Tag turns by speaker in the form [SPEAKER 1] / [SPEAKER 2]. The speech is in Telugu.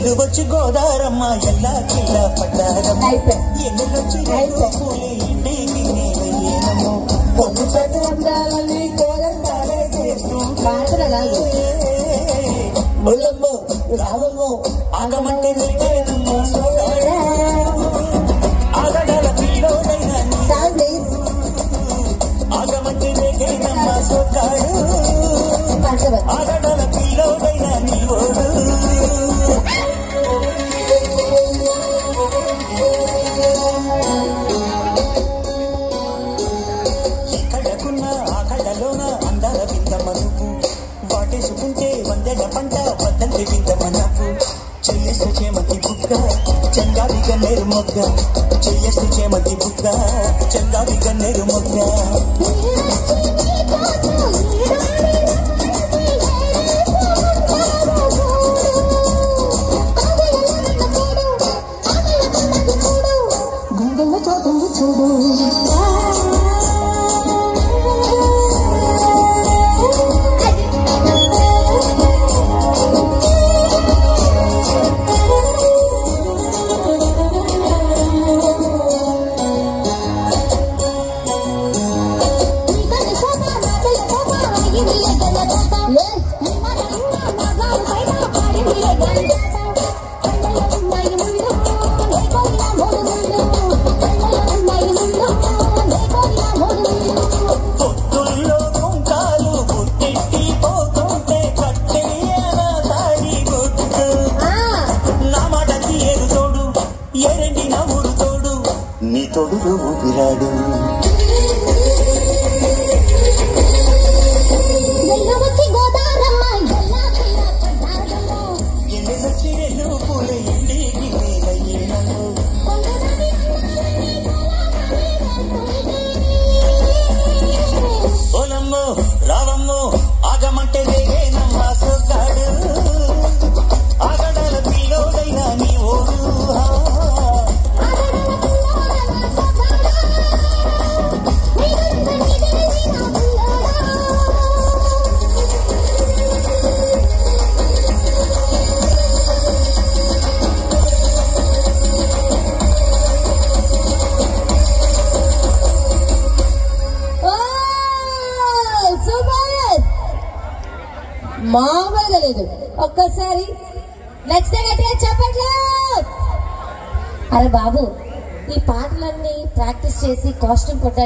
[SPEAKER 1] ఎల్లు వచ్చి గోదారమ్మ ఎల్లా కిల్ల పడ్డారమ్మ
[SPEAKER 2] అయిపోయి
[SPEAKER 1] ఎల్లుకొచ్చి రేగు పూలే ఇంటికి నేనయ్యేనమ్మో. పొద్దు పెట్టు
[SPEAKER 2] ఉండాలని కోరంతాలే చేస్తూ పాత్ర లాగు
[SPEAKER 1] ఒళ్ళమ్మో రావమ్మో ఆగమంటే నిలిచేనమ్మో సోదరా. ఆగడాల పిల్లోడైనా నీ
[SPEAKER 2] సాంగ్ ప్లీజ్
[SPEAKER 1] ఆగమంటే రేగేనమ్మ సోకాడు
[SPEAKER 2] పంచవద్దు
[SPEAKER 1] ఆగడాల పిల్లోడైనా నీ ఓడు ఎక్కడకున్న ఆ కళ్ళలోన అందాల విందమ్మ నువ్వు వాటేసుకుంటే వందెల పంట వద్దంటే విందమ్మ నాకు చెయ్యస్తు చేమతి బుక్క చందావి గన్నేరు మొగ్గ చెయ్యస్తు చేమతి బుక్క చందావి గన్నేరు మొగ్గ
[SPEAKER 2] గుండెల్లో చోటుంది చూడు
[SPEAKER 1] పొత్తుల్లో కుంకాలు పుట్టిట్టి పోతుంటే కట్టెయ్యాల సారి కొట్టు నా మాట తీయరు తోడు ఎరండి నా ఊరు తోడు నీ తోడు ఊపిరాడు ఎన్నెలొచ్చి ఎన్నో పూల ఇంటికి నేనయ్యేనను ఓలమ్మో రావమ్మో ఆగమంటే వేగేనమ్మ సొక్కాడు ఆగడాల పిల్లోడైనా నీ ఓడు
[SPEAKER 2] సూపర్ మామూలుగా లేదు ఒక్కసారి నెక్స్ట్ గట్టిగా చెప్పట్లు అరే బాబు ఈ పాటలన్నీ ప్రాక్టీస్ చేసి కాస్ట్యూమ్ కొట్ట